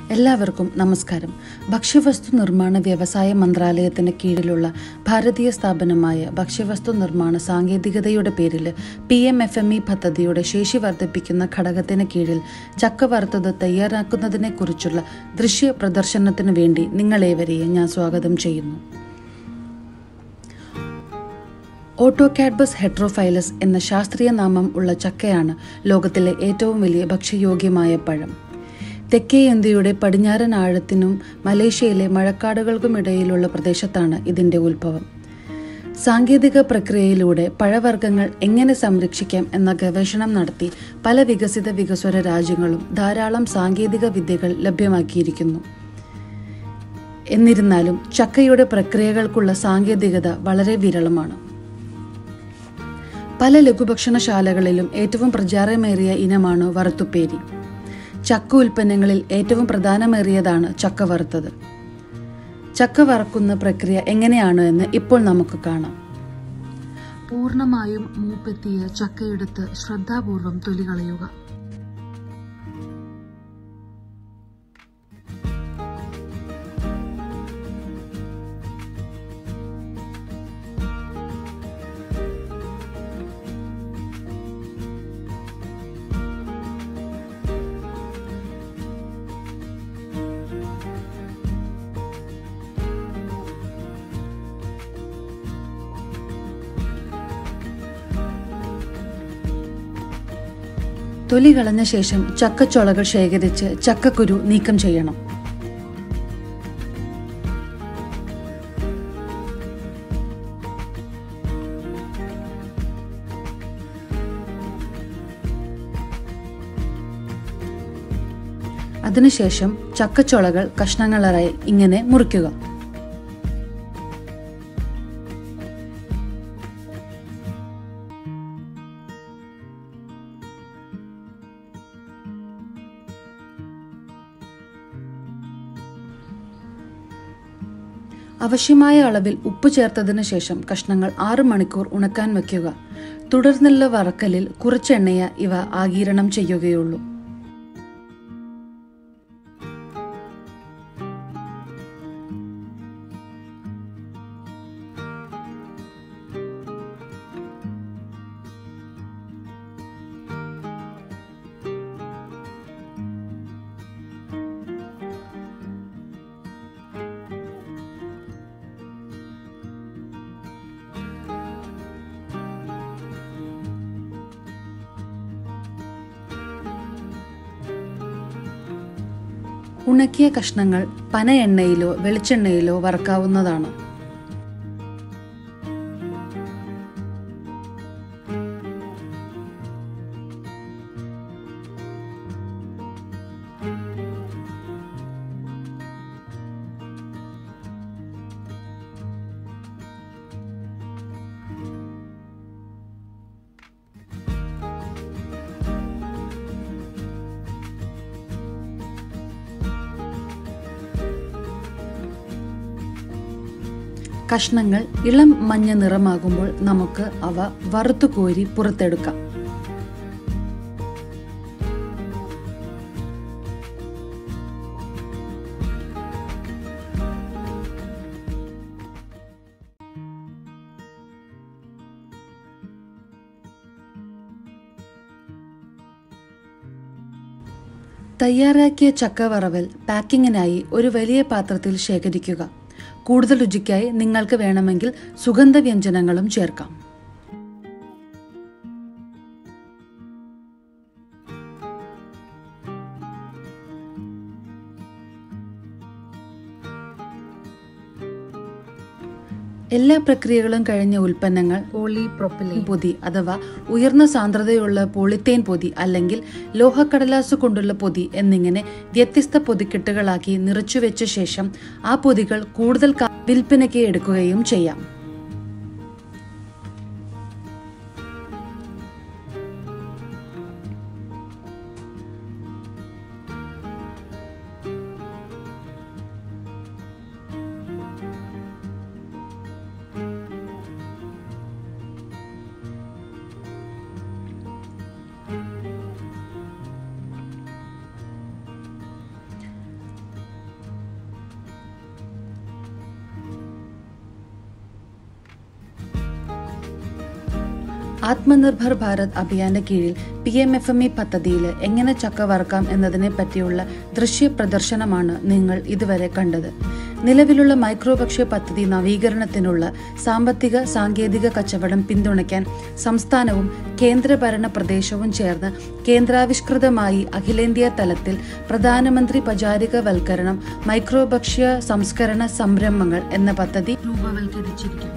എല്ലാവർക്കും നമസ്കാരം ഭക്ഷ്യവസ്തു നിർമ്മാണ വ്യവസായ മന്ത്രാലയത്തിന് കീഴിലുള്ള ഭാരതീയ സ്ഥാപനമായ ഭക്ഷ്യവസ്തു നിർമ്മാണ സാങ്കേതികതയുടെ പേരിൽ P M F M E പദ്ധതിയുടെ ശേഷി വർദ്ധിപ്പിക്കുന്ന ഘടകത്തിന് കീഴിൽ ചക്ക വറുത്തത് തയ്യാറാക്കുന്നതിനെക്കുറിച്ചുള്ള ദൃശ്യ പ്രദർശനത്തിനു വേണ്ടി നിങ്ങളേവരെയും ഞാൻ സ്വാഗതം ചെയ്യുന്നു ഓട്ടോകാഡ്ബസ് ഹെട്രോഫൈലസ് എന്ന ശാസ്ത്രീയ നാമം ഉള്ള ചക്കയാണ് ലോകത്തിലെ ഏറ്റവും വലിയ ഭക്ഷ്യയോഗ്യമായ പഴം തെക്കേ ഇന്ത്യയുടെ പടിഞ്ഞാറൻ ആഴത്തിനും മലേഷ്യയിലെ മഴക്കാടുകൾക്കുമിടയിലുള്ള പ്രദേശത്താണ് ഇതിൻ്റെ ഉത്ഭവം സാങ്കേതിക പ്രക്രിയയിലൂടെ പഴവർഗ്ഗങ്ങൾ എങ്ങനെ സംരക്ഷിക്കാം എന്ന ഗവേഷണം നടത്തി പല വികസിത വികസ്വര രാജ്യങ്ങളും ധാരാളം സാങ്കേതിക വിദ്യകൾ ലഭ്യമാക്കിയിരിക്കുന്നു എന്നിരുന്നാലും ചക്കയുടെ പ്രക്രിയകൾക്കുള്ള സാങ്കേതികത വളരെ വിരളമാണ് പല ലഘുഭക്ഷണശാലകളിലും ഏറ്റവും പ്രചാരമേറിയ ഇനമാണ് വറുത്തുപ്പേരി ചക്ക ഉൽപ്പന്നങ്ങളിൽ ഏറ്റവും പ്രധാനമേറിയതാണ് ചക്ക വറുത്തത് ചക്ക വറക്കുന്ന പ്രക്രിയ എങ്ങനെയാണ് എന്ന് ഇപ്പോൾ നമുക്ക് കാണാം പൂർണ്ണമായും മൂപ്പെത്തിയ ചക്കയെടുത്ത് ശ്രദ്ധാപൂർവം തൊലി കളയുക തൊലി കളഞ്ഞ ശേഷം ചക്കച്ചൊളകൾ ശേഖരിച്ച് ചക്കക്കുരു നീക്കം ചെയ്യണം അതിനുശേഷം ചക്കച്ചൊളകൾ കഷ്ണങ്ങളായി ഇങ്ങനെ മുറിക്കുക ആവശ്യമായ അളവിൽ ഉപ്പ് ചേർത്തതിനു ശേഷം കഷ്ണങ്ങൾ ആറ് മണിക്കൂർ ഉണക്കാൻ വയ്ക്കുക തുടർന്നുള്ള വറക്കലിൽ കുറച്ച് എണ്ണയ ഇവ ആഗീരണം ചെയ്യുകയുള്ളൂ ഉണക്കിയ കഷ്ണങ്ങൾ പന എണ്ണയിലോ വെളിച്ചെണ്ണയിലോ വറക്കാവുന്നതാണ് കഷ്ണങ്ങൾ ഇളം മഞ്ഞ നിറമാകുമ്പോൾ നമുക്ക് അവ വറുത്തു കോരി പുറത്തെടുക്കാം തയ്യാറാക്കിയ ചക്കവറവൽ പാക്കിങ്ങിനായി ഒരു വലിയ പാത്രത്തിൽ ശേഖരിക്കുക കൂടുതൽ രുചിക്കായി നിങ്ങൾക്ക് വേണമെങ്കിൽ സുഗന്ധവ്യഞ്ജനങ്ങളും ചേർക്കാം എല്ലാ പ്രക്രിയകളും കഴിഞ്ഞ ഉൽപ്പന്നങ്ങൾ പോളിപ്രൊപ്പിലിൻ പൊതി അഥവാ ഉയർന്ന സാന്ദ്രതയുള്ള പോളിത്തേൻ പൊതി അല്ലെങ്കിൽ ലോഹക്കടലാസ് കൊണ്ടുള്ള പൊതി എന്നിങ്ങനെ വ്യത്യസ്ത പൊതിക്കെട്ടുകളാക്കി നിറച്ചുവെച്ച ശേഷം ആ പൊതികൾ കൂടുതൽ കാ- വിൽപ്പനയ്ക്ക് എടുക്കുകയും ചെയ്യാം ആത്മനിർഭർ ഭാരത് അഭിയാന്റെ കീഴിൽ P M F M E പദ്ധതിയിൽ എങ്ങനെ ചക്ക വറക്കാം എന്നതിനെ പറ്റിയുള്ള ദൃശ്യ പ്രദർശനമാണ് നിങ്ങൾ ഇതുവരെ കണ്ടത് നിലവിലുള്ള മൈക്രോഭക്ഷ്യ പദ്ധതി നവീകരണത്തിനുള്ള സാമ്പത്തിക സാങ്കേതിക കച്ചവടം പിന്തുണയ്ക്കാൻ സംസ്ഥാനവും കേന്ദ്രഭരണ പ്രദേശവും ചേർന്ന് കേന്ദ്രാവിഷ്കൃതമായി അഖിലേന്ത്യാ തലത്തിൽ പ്രധാനമന്ത്രി പചാരികവൽക്കരണം മൈക്രോഭക്ഷ്യ സംസ്കരണ സംരംഭങ്ങൾ എന്ന പദ്ധതി രൂപവൽക്കരിച്ചിരിക്കുന്നു